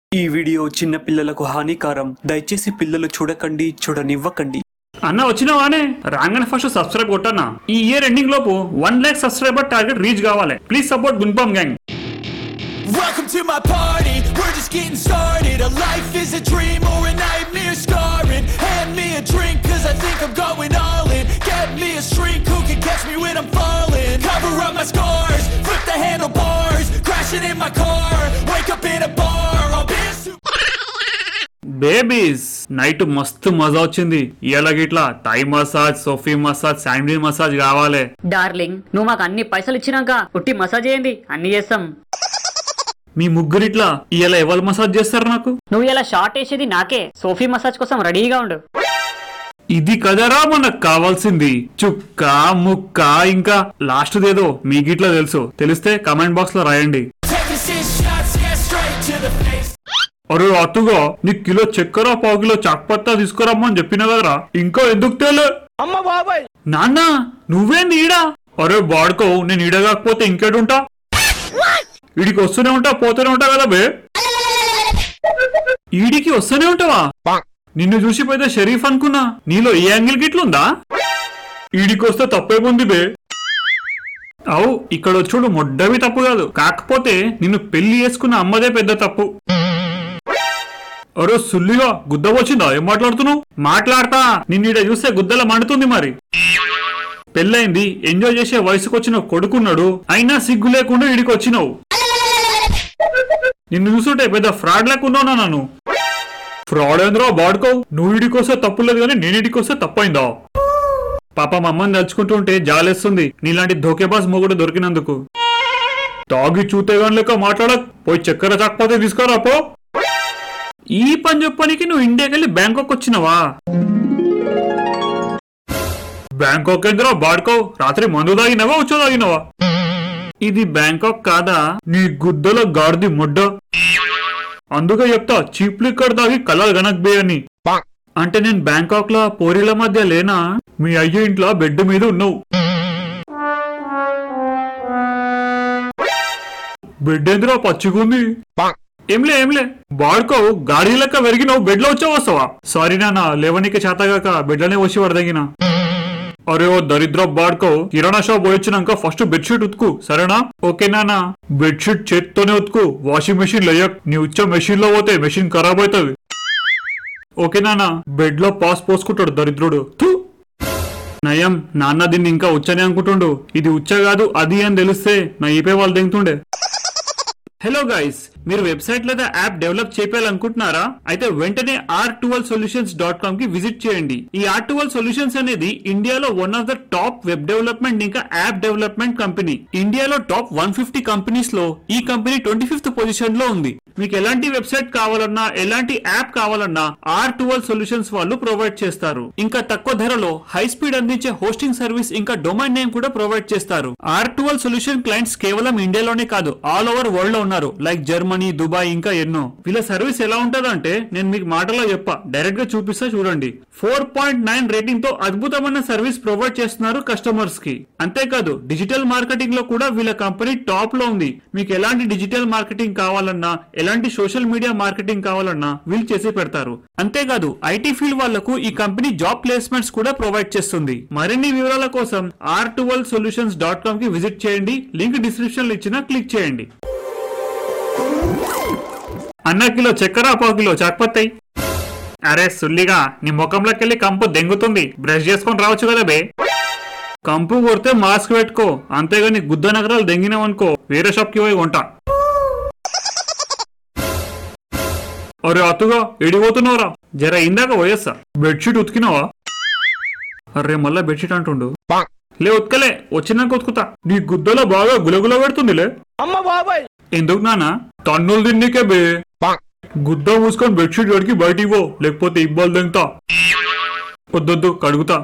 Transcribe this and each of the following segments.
ఈ వీడియో చిన్న పిల్లలకు హానికారం దయచేసి పిల్లలు చూడకండి చూడనివ్వకండి అన్న వచ్చినావానే రాగానే ఫస్ట్ సబ్స్క్రైబ్ కొట్టన్నా ఈ ఇయర్ ఎండింగ్ లోపు one lakh subscriber target reach కావాలి ప్లీజ్ సపోర్ట్ గున్పాం gang Welcome to my party, we're just getting started A life is a dream or a nightmare scarring Hand me a drink cause I think I'm going all in Get me a shrink who can catch me when I'm falling Cover up my scars, flip the handlebars Crashing in my car, wake up in a bar I'll be a super babies night మస్తు మజా వచ్చింది ఇలాగ ఇట్లా thigh massage Sophie massage Sandy massage కావాలి darling నువ్వు మాకు అన్ని పైసలు ఇచ్చినాక ఉట్టి మసాజ్ చేయండి అన్ని చేస్తాం మీ ముగ్గురిట్లా ఇలా ఎవరు మసాజ్ చేస్తారు నాకు నువ్వు ఇలా షార్ట్ వేసేది నాకే సోఫీ మసాజ్ కోసం రెడీగా ఉండు ఇది కదరా మనకు కావాల్సింది చుక్క ముక్క ఇంకా లాస్ట్ దేదో మీకిట్లా తెలుసు తెలిస్తే కమెంట్ బాక్స్ లో రాయండి Taking six shots, yeah, straight to the face అరే అతుగా నీ కిలో చక్కెర పావు కిలో చాక్పత్తా తీసుకురమ్మని చెప్పిన కదరా ఇంకా ఎందుకు తేలే నాన్న నువ్వేంది ఈడా అరే బాడుకో నేను ఈడ కాకపోతే ఇంకేడుంటా ఈడికి వస్తూనే ఉంటా పోతూనే ఉంటా కదా బే ఈడికి వస్తూనే ఉంటావా నిన్ను చూసి పోతే షరీఫ్ అనుకున్నా నీలో ఏ యాంగిల్ గిట్లుందా ఈడికి వస్తే తప్పేముంది బే అవు ఇక్కడ వచ్చుడు మొడ్డవి తప్పు కాదు కాకపోతే నిన్ను పెళ్లి చేసుకున్న అమ్మదే పెద్ద తప్పు అరే సుల్లిగా గుద్ద వచ్చిందా ఏం మాట్లాడుతున్నావు మాట్లాడతా నిన్నీడ చూస్తే గుద్దల మండుతుంది మరి పెళ్ళైంది ఎంజాయ్ చేసే వయసుకు వచ్చిన కొడుకున్నాడు అయినా సిగ్గు లేకుండా ఈడికి వచ్చినావు నిన్ను చూస్తుంటే పెద్ద ఫ్రాడ్ లేకున్నావునా నన్ను ఫ్రాడ్ ఏంద్రా బాడుకో నువ్వు ఈడికొస్తే తప్పు లేదు కానీ నేను ఈడికొస్తే తప్పైందా పాప మా అమ్మని తలుచుకుంటుంటే జాలేస్తుంది నీలాంటి ధోకేబాస్ మొగుడు దొరికినందుకు తాగి చూతేగాని లెక్క మాట్లాడక్ పోయి చక్కెర చాకపోతే తీసుకురా పో ఈ పని చెప్పడానికి నువ్వు ఇండియాకి వెళ్ళి బ్యాంకాక్ వచ్చినావా బ్యాంకాక్ ఏంద్రా బాడుకో రాత్రి మందు తాగినవా వచ్చో తాగినవా ఇది బ్యాంకాక్ కాదా నీ గుద్దల గాడిది ముడ్డ అందుకే చెప్తా చీప్ లిక్కర్ తాగి కలర్ గనక్ బే అని అంటే నేను బ్యాంకాక్ లో పోరీల మధ్య లేనా మీ అయ్య ఇంట్లో బెడ్ మీద ఉన్నావు బెడ్ ఎందులో పచ్చిగుంది ఏంలే ఏంలే బాడుకో గాడి లెక్క వెరిగినావు బెడ్ లో వచ్చా వస్తావా సారీ నాన్న లేవనికి చేతగాక బెడ్ లోనే వచ్చి వడదగిన అరే ఓ దరిద్ర బాడుకో కిరాణా షాప్ పోయొచ్చినాక ఫస్ట్ బెడ్షీట్ ఉతుకు సరేనా ఓకే నాన్న బెడ్షీట్ చేత్తోనే ఉతుకు వాషింగ్ మెషిన్ లేయక్ నీ ఉచ్చ మెషిన్ లో పోతే మెషిన్ ఖరాబ్ అవుతుంది ఓకే నాన్న బెడ్ లో పాస్ పోసుకుంటాడు దరిద్రుడు థు. నయం నాన్న దీన్ని ఇంకా ఉచ్చనే అనుకుంటుండు ఇది ఉచ్చ కాదు అది అని తెలిస్తే నా ఈపే వాళ్ళు దిగుతుండే హలో గైస్ మీరు వెబ్సైట్ లేదా యాప్ డెవలప్ చేయాలనుకుంటున్నారా అయితే వెంటనే ఆర్ టువల్ సొల్యూషన్స్ డాట్ కామ్ కి విజిట్ చేయండి ఈ ఆర్ టువల్ సొల్యూషన్స్ అనేది ఇండియాలో one of the top web development ఇంకా యాప్ డెవలప్మెంట్ కంపెనీ ఇండియాలో టాప్ వన్ ఫిఫ్టీ కంపెనీస్ లో ఈ కంపెనీ ట్వంటీ ఫిఫ్త్ పొజిషన్ లో ఉంది మీకు ఎలాంటి వెబ్సైట్ కావాలన్నా ఎలాంటి యాప్ కావాలన్నా ఆర్ టువల్ సొల్యూషన్స్ వాళ్ళు ప్రొవైడ్ చేస్తారు ఇంకా తక్కువ ధరలో హై స్పీడ్ అందించే హోస్టింగ్ సర్వీస్ ఇంకా డొమైన్ నేమ్ కూడా ప్రొవైడ్ చేస్తారు ఆర్ టువల్ సొల్యూషన్ క్లయింట్స్ కేవలం ఇండియాలోనే కాదు ఆల్ ఓవర్ వరల్డ్ లో ఉన్నారు లైక్ జర్మనీ దుబాయ్ ఇంకా ఎన్నో వీళ్ళ సర్వీస్ ఎలా ఉంటదంటే నేను మీకు మాటలో చెప్పా డైరెక్ట్ గా చూపిస్తా చూడండి ఫోర్ పాయింట్ నైన్ రేటింగ్ తో అద్భుతమైన సర్వీస్ ప్రొవైడ్ చేస్తున్నారు కస్టమర్స్ కి అంతేకాదు డిజిటల్ మార్కెటింగ్ లో కూడా వీళ్ళ కంపెనీ టాప్ లో ఉంది మీకు ఎలాంటి డిజిటల్ మార్కెటింగ్ కావాలన్నా ఎలాంటి సోషల్ మీడియా మార్కెటింగ్ కావాలన్నా వీళ్ళు చేసి పెడతారు అంతేకాదు ఐటీ ఫీల్డ్ వాళ్లకు ఈ కంపెనీ జాబ్ ప్లేస్మెంట్స్ కూడా ప్రొవైడ్ చేస్తుంది మరిన్ని వివరాల కోసం ఆర్ టువల్ సొల్యూషన్స్ డాట్ కామ్ కి విజిట్ చేయండి లింక్ డిస్క్రిప్షన్ లో ఇచ్చిన క్లిక్ చేయండి అన్న కిలో చక్కెర పావు కిలో చాక్పత్తాయి అరే సుల్లిగా నీ ముఖంలోకి వెళ్ళి కంపు దెంగుతుంది బ్రష్ చేసుకొని రావచ్చు కదా బే కంపు కొడితే మాస్క్ పెట్టుకో అంతేగాని గుద్ద నగరాలు దెంగినావనుకో వేరే షాప్ కి పోయి కొంటా అరే అతుగా ఎడిపోతున్నావురా జర ఇందాక పోయేస్తా బెడ్షీట్ ఉతికినావా అరే మళ్ళా బెడ్షీట్ అంటుండు లే ఉతకలే వచ్చినాక ఉతుకుతా నీ గుద్దలో బాగా గులగుల పెడుతుందిలే ఎందుకు నానా తన్నులు తిన్నీకే బే గుద్ద మూసుకొని బెడ్షీట్ కడికి బయటికి పో లేకపోతే ఇబ్బంది దెంగతా వద్దొద్దు కడుగుతా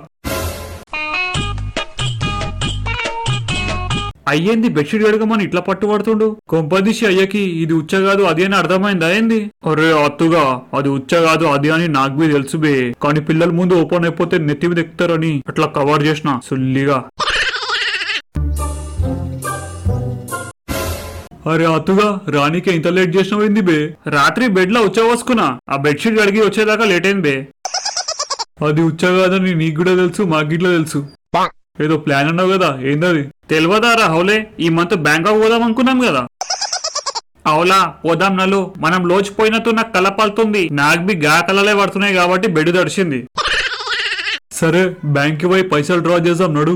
అయ్యింది బెడ్షీట్ కడగమని ఇట్లా పట్టుబడుతుండు కొంపదీసి అయ్యకి ఇది ఉచ్చ కాదు అది అని అర్థమైందా ఏంది అరే అత్తుగా అది ఉచ్చ కాదు అది అని నాకు బి తెలుసు బే కానీ పిల్లల ముందు ఓపెన్ అయిపోతే నెత్తి మీద ఎక్కుతారని అట్లా కవర్ చేసిన సుల్లిగా అరే అతుగా రాణికి ఇంత లేట్ చేసినవింది బే రాత్రి బెడ్ లో ఉచ్చవసుకున్నా ఆ బెడ్షీట్ కడిగి వచ్చేదాకా లేట్ అయింది బే అది ఉచ్చ కాదని నీకు కూడా తెలుసు మాకు గిట్లా తెలుసు ఏదో ప్లాన్ అన్నావు కదా ఏందది తెలియదారా హౌలే ఈ మంత్ బ్యాంకాక్ పోదాం అనుకున్నాం కదా అవులా పోదాం నలు మనం లోచిపోయినట్టు నాకు కలపాలుతుంది నాకు బి గా కలలే పడుతున్నాయి కాబట్టి బెడ్ తడిచింది సరే బ్యాంక్ పోయి పైసలు డ్రా చేద్దాం నడు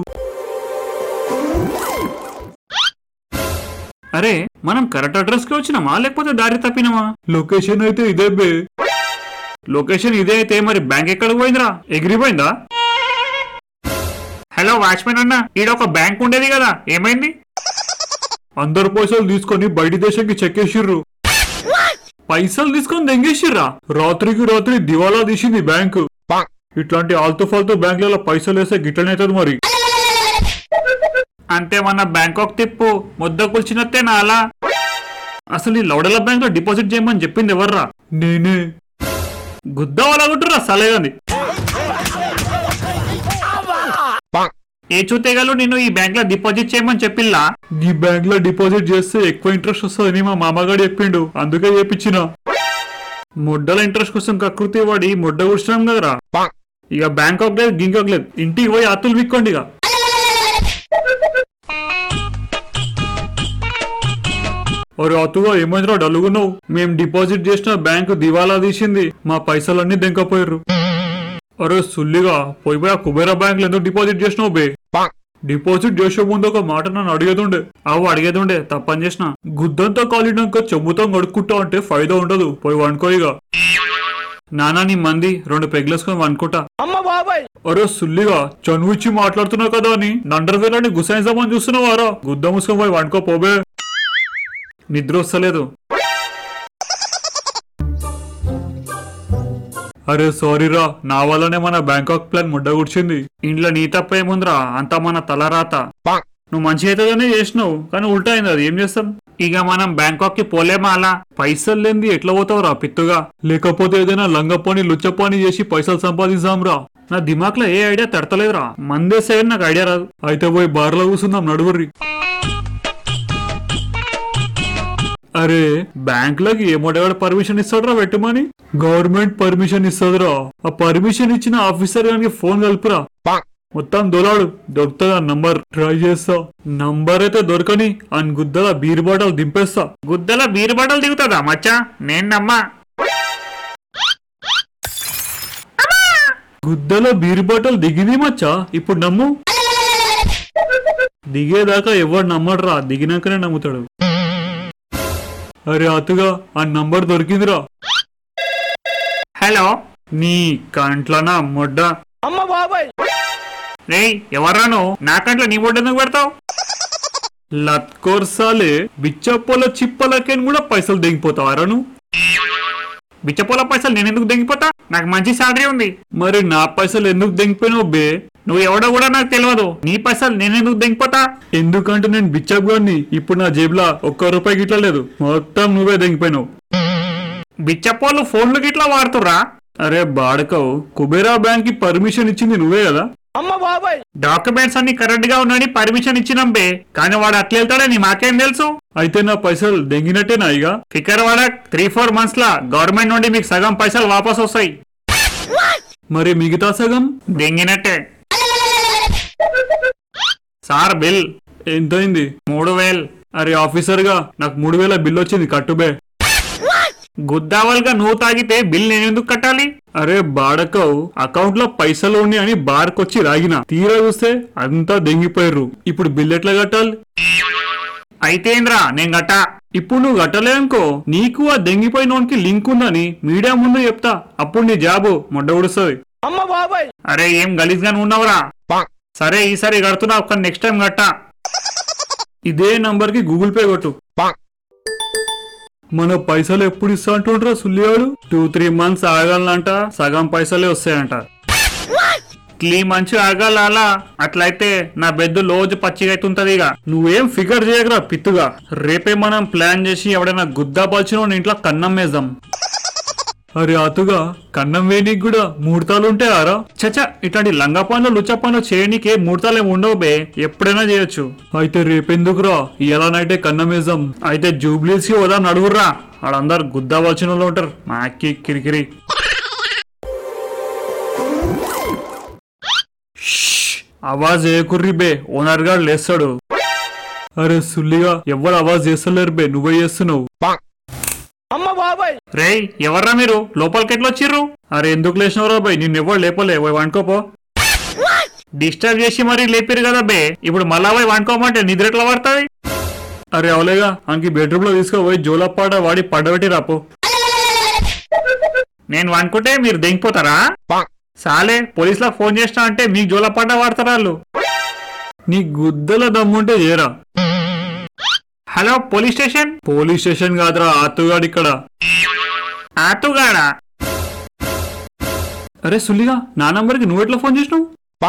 అరే మనం కరెక్ట్ అడ్రస్ కి వచ్చినామా లేకపోతే దారి తప్పినామా లొకేషన్ అయితే ఇదే బే లొకేషన్ ఇదే అయితే మరి బ్యాంక్ ఎక్కడికి పోయిందిరా ఎగిరిపోయిందా హలో వాచ్మెన్ అన్న ఈడ ఒక బ్యాంక్ ఉండేది కదా ఏమైంది అందరు పైసలు తీసుకొని బయటి దేశంకి చెక్కేసిర్రు పైసలు తీసుకొని దెంగేసిర్రా రాత్రికి రాత్రి దివాలా తీసింది బ్యాంకు ఇట్లాంటి ఆల్తూ ఫాల్తూ బ్యాంకులలో పైసలు వేస్తే గిట్లనైతుంది మరి అంటే మన బ్యాంకాక్ తిప్పు ముద్ద కూల్చినట్టే నా అలా అసలు ఈ లౌడల బ్యాంక్ లో డిపాజిట్ చేయమని చెప్పింది ఎవర్రా నేనే గుద్ద వాళ్ళగుంటురా సలేదండి ఏ చూతేగాలు నేను ఈ బ్యాంక్ లో డిపాజిట్ చేయమని చెప్పిల్లా ఈ బ్యాంక్ లో డిపాజిట్ చేస్తే ఎక్కువ ఇంట్రెస్ట్ వస్తుందని మా మామగాడు చెప్పిండు అందుకే చేపించిన ముడ్డల ఇంట్రెస్ట్ కోసం కకృతి వాడి ముడ్డ కూర్చున్నాం కదరా ఇక బ్యాంకాక్ లేదు గింకాక్ లేదు ఇంటికి పోయి అత్తులు విక్కోండి ఇక ఒరే అతుగా ఏమైందిరా డల్లుగున్నావు మేం డిపాజిట్ చేసిన బ్యాంకు దివాలా తీసింది మా పైసలన్నీ దెంకపోయారు అరే సుల్లిగా పోయి పోయి ఆ కుబేరా బ్యాంక్ ఎందుకు డిపాజిట్ చేసినావు బే డిపాజిట్ చేసే ముందు ఒక మాట నన్ను అడిగేదుండే అవు అడిగేదుండే తప్పని చేసిన గుద్దంతా కాలినాక చెమ్ముతాం గడుక్కుంటా అంటే ఫైదా ఉండదు పోయి వండుకోయిగా నానా నీ మంది రెండు పెగ్లేసుకొని వండుకుంటా అరే సుల్లిగా చనువు ఇచ్చి మాట్లాడుతున్నావు కదా అని నండర్వేలని గుసాయిజామని చూస్తున్నావారా గుద్ద మూసుకొని పోయి వండుకో పోబే నిద్ర వస్తలేదు అరే సారీరా నా వల్లనే మన బ్యాంకాక్ ప్లాన్ ముడ్డ కూర్చుంది ఇంట్లో నీ తప్ప ఏముందిరా అంతా మన తలరాత నువ్వు మంచి అవుతుందనే చేసినావు కానీ ఉల్టా అయింది అది ఏం చేస్తాం ఇక మనం బ్యాంకాక్ కి పోలేమా అలా పైసలు లేనిది ఎట్లా పోతావురా పిత్తుగా లేకపోతే ఏదైనా లంగపోని లుచ్చపోని చేసి పైసలు సంపాదిస్తాంరా నా దిమాక్ లో ఏ ఐడియా తడతలేదురా మందేసే నాకు ఐడియా రాదు అయితే పోయి బార్లో కూర్చుందాం నడువర్రి అరే బ్యాంకులకి ఏమోడేవాడు పర్మిషన్ ఇస్తాడురా పెట్టమని గవర్నమెంట్ పర్మిషన్ ఇస్తుందిరా ఆ పర్మిషన్ ఇచ్చిన ఆఫీసర్ గానికి ఫోన్ కలుపురా మొత్తం దొలాడు దొరుకుతుంది ఆ నంబర్ ట్రై చేస్తా నంబర్ అయితే దొరకని అని గుద్దల బీర్ బాటలు దింపేస్తా గుద్దల బీర్ బాటలు దిగుతుందా మచ్చా నేను నమ్మా గుద్దల బీర్ బాటలు దిగింది మచ్చా ఇప్పుడు నమ్ము దిగేదాకా ఎవడు నమ్మడురా దిగినాకనే నమ్ముతాడు అరే అతుగా ఆ నంబర్ దొరికిందిరా హలో నీ కంట్లోనా మొడ్డ రే ఎవర్రాను నా కంట్లో నీ మొడ్డ ఎందుకు పెడతావు లత్కోర్సాలే బిచ్చపోల చిప్పలకేని కూడా పైసలు దిగిపోతావారా నువ్వు బిచ్చపోల పైసలు నేను ఎందుకు దెంగిపోతా నాకు మంచి సాలరీ ఉంది మరి నా పైసలు ఎందుకు దెంగిపోయినావు బే నువ్వు ఎవడో కూడా నాకు తెలియదు నీ పైసలు నేను ఎందుకు దెంగిపోతా ఎందుకంటే నేను బిచ్చప్ గారిని ఇప్పుడు నా జేబులో ఒక్క రూపాయి గిట్ల లేదు మొత్తం నువ్వే దెంగిపోయినావు బిచ్చపోళ్ళు ఫోన్లు గిట్లా వాడుతుర్రా అరే బాడకవు కుబేరా బ్యాంక్ కి పర్మిషన్ ఇచ్చింది నువ్వే కదా డాక్యుమెంట్స్ అన్ని కరెక్ట్ గా ఉన్నాయని పర్మిషన్ ఇచ్చినాం బే కానీ వాడు అట్లా వెళ్తాడని మాకేం తెలుసు అయితే నా పైసలు దెంగినట్టేనా ఇక ఫికర్ వాడ త్రీ ఫోర్ మంత్స్ లా గవర్నమెంట్ నుండి మీకు సగం పైసలు వాపస్ వస్తాయి మరి మిగతా సగం దెంగినట్టే సార్ బిల్ ఎంతైంది మూడు వేలు అరే ఆఫీసర్ గా నాకు మూడు వేల బిల్ వచ్చింది కట్టుబే గుద్దావల్గా నువ్వు తాగితే బిల్ నేను ఎందుకు కట్టాలి అరే బాడకవు అకౌంట్ లో పైసలు ఉన్నాయి అని బార్కొచ్చి రాగిన తీరా చూస్తే అంతా దెంగిపోయారు ఇప్పుడు బిల్ ఎట్లా కట్టాలి అయితేంద్రా నేను గట్టా ఇప్పుడు నువ్వు కట్టలేనుకో నీకు ఆ దెంగిపోయినోనికి లింక్ ఉందని మీడియా ముందు చెప్తా అప్పుడు నీ జాబు మొడ్డ ఉడుస్తుంది అరే ఏం గలీజ్ గాని ఉన్నావురా సరే ఈసారి కడుతున్నా ఒక నెక్స్ట్ టైం కట్టా ఇదే నంబర్ కి గూగుల్ పే కొట్టు మన పైసలు ఎప్పుడు ఇస్తా అంటుండ్రా సుల్లియాడు టూ త్రీ మంత్స్ ఆగాలంట సగం పైసలే వస్తాయంట క్లీ మంచి ఆగాల అలా అట్లయితే నా బెడ్ లోజు పచ్చిగా అవుతుంటది ఇక నువ్వేం ఫిగర్ చేయకరా పిత్తుగా రేపే మనం ప్లాన్ చేసి ఎవడైనా గుద్దా పలిచిన ఇంట్లో కన్నం వేద్దాం అరే అతుగా కన్నం వేయనీకి కూడా ముహూర్తాలు ఉంటాయి ఆరా చచ్చా ఇట్లాంటి లంగా పనులు లుచ్చ పనులు చేయనీకే ముహూర్తాలు ఏమి ఉండవు బే ఎప్పుడైనా చేయొచ్చు అయితే రేపెందుకురా ఇలా నైటే కన్నం వేసాం అయితే జూబ్లీస్ కి వదా నడుగుర్రా ఆడందరు గుద్దవలసిన వాళ్ళు ఉంటారు మాకి కిరికిరి షష్! ఆవాజ్ ఏకుర్రి బే ఓనర్ గారు లేస్తాడు అరే సుల్లిగా ఎవరు ఆవాజ్ చేస్తలేరు బే నువ్వే చేస్తున్నావు రేయ్ ఎవర్రా మీరు లోపలికి ఎట్లా వచ్చిర్రు అరే ఎందుకు లేచినవరా బై నిన్నెవ్వరు లేపలే పోయి వండుకోపో డిస్టర్బ్ చేసి మరీ లేపారు కదా బే ఇప్పుడు మళ్ళా పోయి వండుకోమంటే నిద్ర ఎట్లా పడుతుంది అరే అవలేగా అంకి బెడ్రూమ్ లో తీసుకోపోయి జోలపాట వాడి పడబెట్టి రాపో నేను వండుకుంటే మీరు దెంగిపోతారా సాలే పోలీసులకు ఫోన్ చేసినా అంటే మీకు జోలపాట వాడతారా వాళ్ళు నీ గుద్దల దమ్ముంటే చేరా hello police station police station కాదురా ఆతుగాడు ఇక్కడ ఆతుగాడా అరే సుల్లిగా నా నంబర్కి నువ్వు ఎట్లా ఫోన్ చేసినావు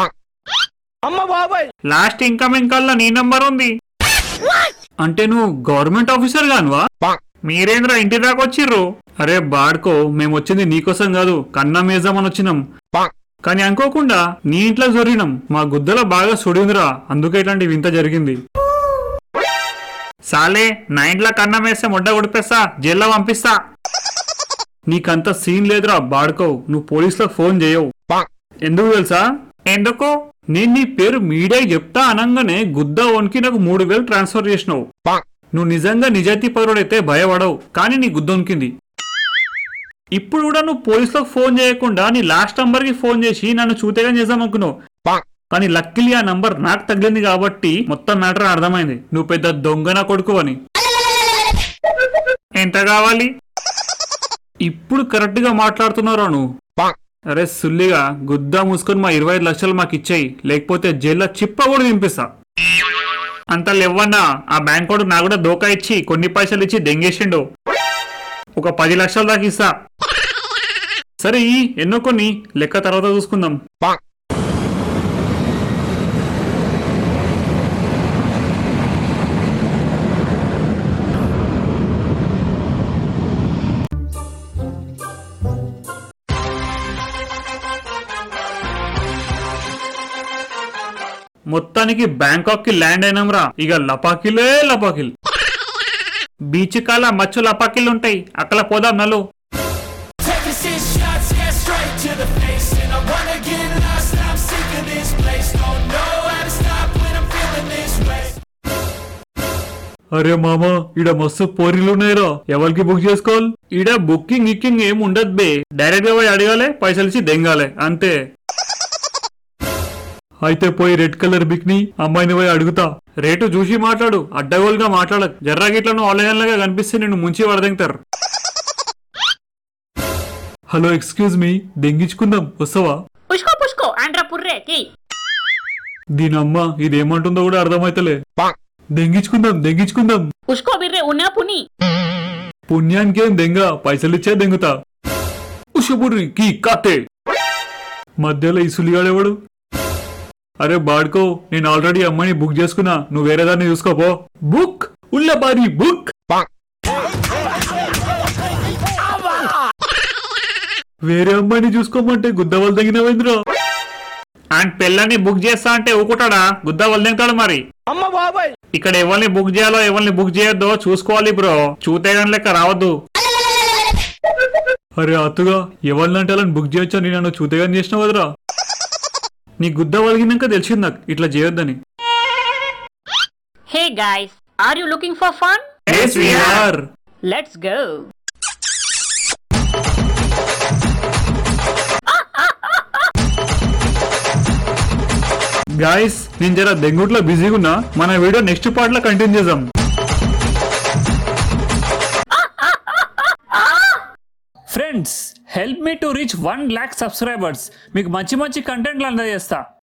లాస్ట్ ఇన్కమింగ్ కాల్ లో నీ నంబర్ ఉంది అంటే నువ్వు గవర్నమెంట్ ఆఫీసర్ గానువా మీరేంద్రా ఇంటి దాకా వచ్చిర్రు అరే బాడ్కో మేము వచ్చింది నీకోసం కాదు కన్నా మేజామని వచ్చినాం కానీ అనుకోకుండా నీ ఇంట్లో జరిగినాం మా గుద్దలో బాగా సుడిందిరా అందుకే ఇట్లాంటి వింత జరిగింది సాలే నా ఇంట్లో కన్నం వేస్తే ముడ్డ ఉడిపేస్తా జైల్లో పంపిస్తా నీకంత సీన్ లేదురా బాడుకో నువ్వు పోలీసులకు ఫోన్ చేయవు ఎందుకు తెలుసా ఎందుకు నేను నీ పేరు మీడియా చెప్తా అనగానే గుద్ద వణికి నాకు మూడు వేలు ట్రాన్స్ఫర్ చేసినావు నువ్వు నిజంగా నిజాయితీ పరుడైతే భయపడవు కానీ నీ గుద్ద వణికింది ఇప్పుడు కూడా నువ్వు పోలీసులకు ఫోన్ చేయకుండా నీ లాస్ట్ నంబర్ కి ఫోన్ చేసి నన్ను చూతేగా చేద్దాం అనుకున్నావు కానీ లక్కిలి ఆ నంబర్ నాకు తగిలింది కాబట్టి మొత్తం మ్యాటర్ అర్థమైంది నువ్వు పెద్ద దొంగన కొడుకు అని ఎంత కావాలి ఇప్పుడు కరెక్ట్ గా మాట్లాడుతున్నారా నువ్వు అరే సుల్లిగా గుద్ద మూసుకొని మా ఇరవై ఐదు లక్షలు మాకు ఇచ్చాయి లేకపోతే జైల్లో చిప్ప కూడా నింపిస్తా అంత లేవన్నా ఆ బ్యాంక్ వాడు నా కూడా దోకా ఇచ్చి కొన్ని పైసలు ఇచ్చి దెంగేసిండు ఒక పది లక్షల దాకా ఇస్తా సరే ఈ ఎన్నో కొన్ని లెక్క తర్వాత చూసుకుందాం మొత్తానికి బ్యాంకాక్ కి ల్యాండ్ అయినాంరా ఇక లపాకిలే లపాకిల్ బీచ్ కాల మచ్చు లపాకిలు ఉంటాయి అక్కడ పోదాం నలు Taking six shots, yeah, straight to the face. And I wanna get lost, and I'm sick of this place. Don't know how to stop when I'm feeling this way. అరే మామ ఈడ మస్తు పోరీలు ఉన్నాయిరా ఎవరికి బుక్ చేసుకోవాలి ఈడ బుకింగ్ గిక్కింగ్ ఏం ఉండదు బే డైరెక్ట్ గా పోయి అడగాలి పైసలు ఇచ్చి దెంగాలే అంతే అయితే పోయి రెడ్ కలర్ బిక్ని అమ్మాయిని పోయి అడుగుతా రేటు చూసి మాట్లాడు అడ్డగోలుగా మాట్లాడకు జర్రా గిట్ల నువ్వు ఆన్లైన్ లాగా కనిపిస్తే నేను ముంచి వడదెంగుతారు హలో ఎక్స్క్యూజ్ మీ దెంగించుకుందాం వస్తావా పుష్కో పుష్కో ఆండ్రా పుర్రే కి దీని అమ్మ ఇదేమంటుందో కూడా అర్థమైతలే దెంగించుకుందాం దెంగించుకుందాం పుష్కో బిర్రే ఉన్నా పుని పుణ్యానికేం దెంగ పైసలిచ్చే దెంగుతా ఉషబుర్రి కీ కాతే మధ్యలో ఈ సులిగాడెవడు అరే బాడ్కో నేను ఆల్రెడీ అమ్మాయిని బుక్ చేసుకున్నా నువ్వు వేరే దాన్ని చూసుకోపో బుక్ ఉల్లబారి బుక్ వేరే అమ్మాయిని చూసుకోమంటే గుద్దవలు తగినవేంద్ర అండ్ పిల్లని బుక్ చేస్తా అంటే ఊకుంటాడా గుద్ద వల్లింటాడు మరి ఇక్కడ ఎవరిని బుక్ చేయాలో ఎవరిని బుక్ చేయొద్దో చూసుకోవాలి బ్రో చూతే గాని లెక్క రావద్దు అరే అతుగా ఎవరినంటే వాళ్ళని బుక్ చేయొచ్చా నేను నన్ను చూతేగాని చేసినావు కదరా నీ గుద్ద వలిగినాక తెలిసింది నాకు ఇట్లా చేయొద్దని hey guys are you looking for fun let's go guys నేను జర దెంగుట్లో బిజీగా ఉన్నా మన వీడియో నెక్స్ట్ పార్ట్ లో కంటిన్యూ చేద్దాం friends help me to reach one lakh subscribers మీకు మంచి మంచి కంటెంట్లు అందజేస్తా